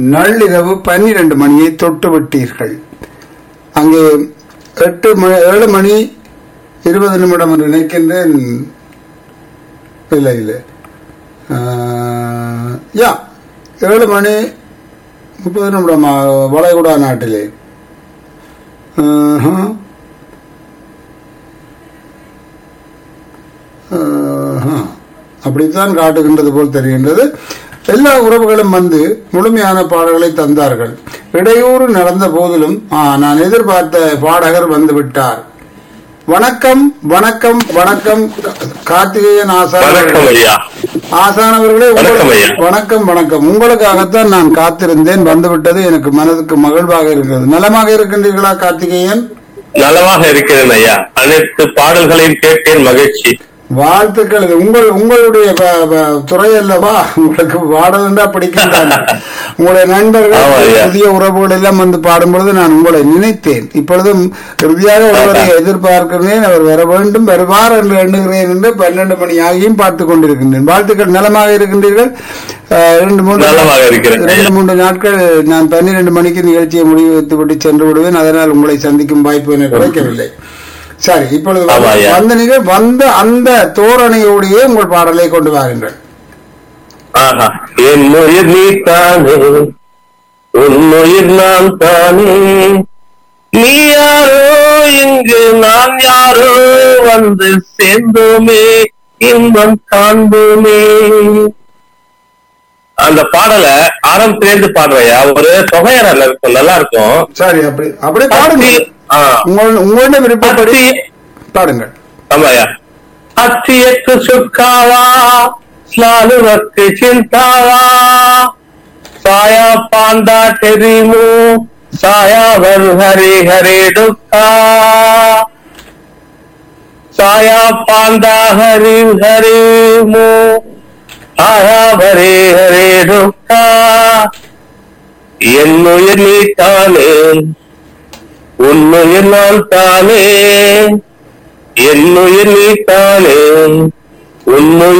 நள்ளிரவு பன்னிரண்டு மணியை தொட்டு விட்டீர்கள் அங்கே எட்டு மணி ஏழு மணி இருபது நிமிடம் என்று நினைக்கின்றேன் இல்லை இல்லை ஆஹ், யா ஏழு மணி முப்பது நிமிடம் ஆ, வளைகுடா நாட்டிலே ஆஹா. ஆஹா. அப்படித்தான் காட்டுகின்றது போல் தெரிகின்றது எல்லா உறவுகளும் வந்து முழுமையான பாடல்களை தந்தார்கள் இடையூறு நடந்த போதிலும் ஆ, நான் எதிர்பார்த்த பாடகர் வந்து விட்டார் வணக்கம் வணக்கம் வணக்கம் கார்த்திகேயன் ஆசான் வணக்கம் ஐயா ஆசான் அவர்களே வணக்கம் உங்களுக்கு- ஐயா. வணக்கம் வணக்கம் உங்களுக்காகத்தான் நான் காத்திருந்தேன் வந்துவிட்டது எனக்கு மனதுக்கு மகிழ்வாக இருக்கிறது நலமாக இருக்கின்றீர்களா கார்த்திகேயன் நலமாக இருக்கிறேன் ஐயா அனைத்து பாடல்களையும் கேட்டேன் மகிழ்ச்சி வாழ்த்துக்கள் இது உங்கள் உங்களுடைய ப- ப- துறை அல்லவா உங்களுக்கு பாடல்ன்றா பிடிக்கின்றாங்க உங்களுடைய நண்பர்கள் ஆமா, ஐயா. புதிய உறவுகள் எல்லாம் வந்து பாடும்பொழுது நான் உங்களை நினைத்தேன் இப்பொழுதும் இறுதியாக ஒருவரை எதிர்பார்க்கிறேன் அவர் வர வேண்டும் வருவார் என்று எண்ணுகிறேன் என்று பன்னெண்டு மணி ஆகியும் பார்த்துக் கொண்டிருக்கின்றேன் வாழ்த்துக்கள் நலமாக இருக்கின்றீர்கள் அஹ், இரண்டு மூன்று நலமாக இருக்கிறேன். இரண்டு மூன்று நாட்கள் நான் பன்னிரண்டு மணிக்கு நிகழ்ச்சியை முடிவு விட்டு சென்று விடுவேன் அதனால் உங்களை சந்திக்கும் வாய்ப்பு எனக்கு கிடைக்கவில்லை சரி இப்பொழுது ஆமா, ஐயா. வந்த நிகழ் வந்த அந்த தோரணையோடையே உங்கள் பாடலை கொண்டு வாருங்கள் ஆஹா என் உயிர் நீ தானே உன் உயிர் நான் தானே நீ யாரோ இங்கு நான் யாரோ வந்து சேர்ந்தோமே இன்பம் காண்போமே அந்த பாடலை ஆரம்பத்திலேருந்து பாடுறையா ஒரு தொகையறல இருக்கும் நல்லா இருக்கும் சரி அப்படி அப்படி பாடுங்க ஆ, உங்கள் உங்களுடைய விருப்பப்படி அத்தி- பாடுங்கள் ஆமாயா అత్తియత్తు సుఖావా స్నానువక్తి చింతావా సాయా పాండా టెరిము సాయావన్ హరి హరి దుఃఖ సాయా పాండా హరి హరిము సాయా హరి హరి దుఃఖ என்னுயிர் நீ தானே உன்னுயிர் நான் தானே என்னுயிர் நீ தானே உன்னுயிர்